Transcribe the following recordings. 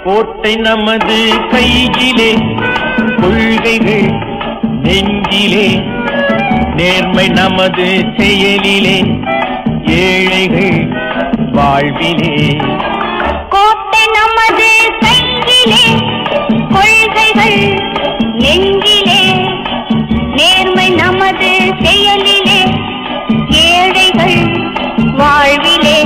கோட்டை நமது கையிலே கொள்கைகள் நெஞ்சிலே நேர்மை நமது செயலிலே ஏழைகள் வாழ்விலே கோட்டை நமது கையிலே கொள்கைகள் நெஞ்சிலே நேர்மை நமது செயலிலே ஏழைகள் வாழ்விலே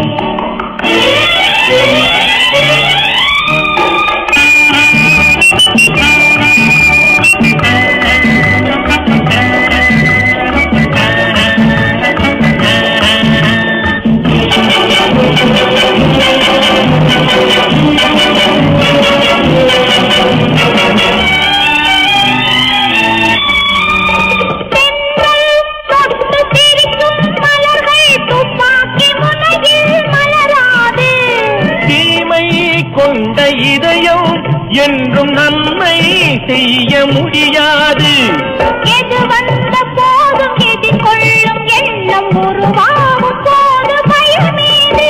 தென்றல் தொட்டு சிரிக்கும் மலர்கள் துப்பாக்கி முனையில் மலராது தீமை கொண்ட இதயம் என்றும் நன்மை செய்ய முடியாது எது வந்த போதும் எதிர்கொள்ளும் எண்ணம் உருவாகும் போது பயம் மீது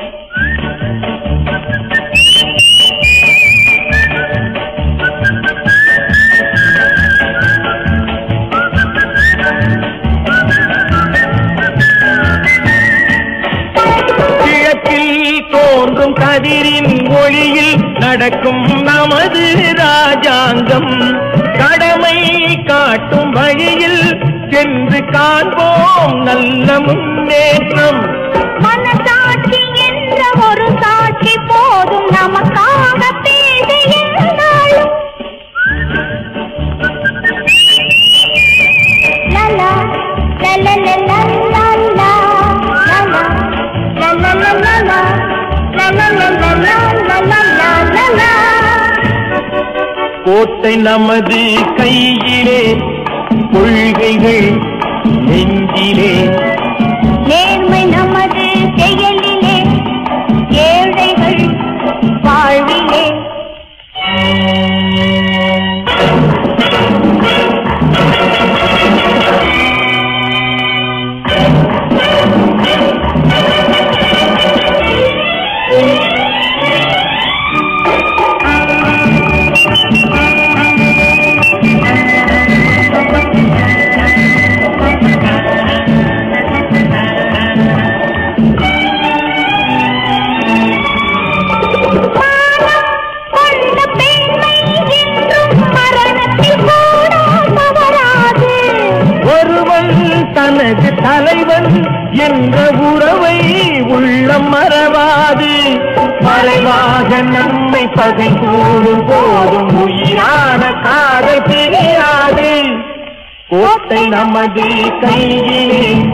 கிழக்கில் தோன்றும் கதிரின் ஒளியில் நடக்கும் நமது ராஜாங்கம் கடமை காட்டும் வழியில் சென்று காண்போம் நல்ல முன்னேற்றம் மனசாட்சி என்ற ஒரு சாட்சி போதும் நமக்காக பேச இருந்தாலும் லலா, லலலலலலலா, லலா, லலலலலலா, லலலலலலலலலலா. கோட்டை நமது கையிலே கொள்கைகள் நெஞ்சிலே நேர்மை நமது செயலிலே ஏழைகள் வாழ்விலே மானம் கொண்ட பெண்மை என்றும் மரணத்தில் கூட தவறாது ஒருவன் தனது தலைவன் என்ற உறவை உள்ளம் மறவாது மறைவாக நம்மை பகை கூடும் போதும் உயிரான காதல் தெரியாது கோட்டை நமது கையிலே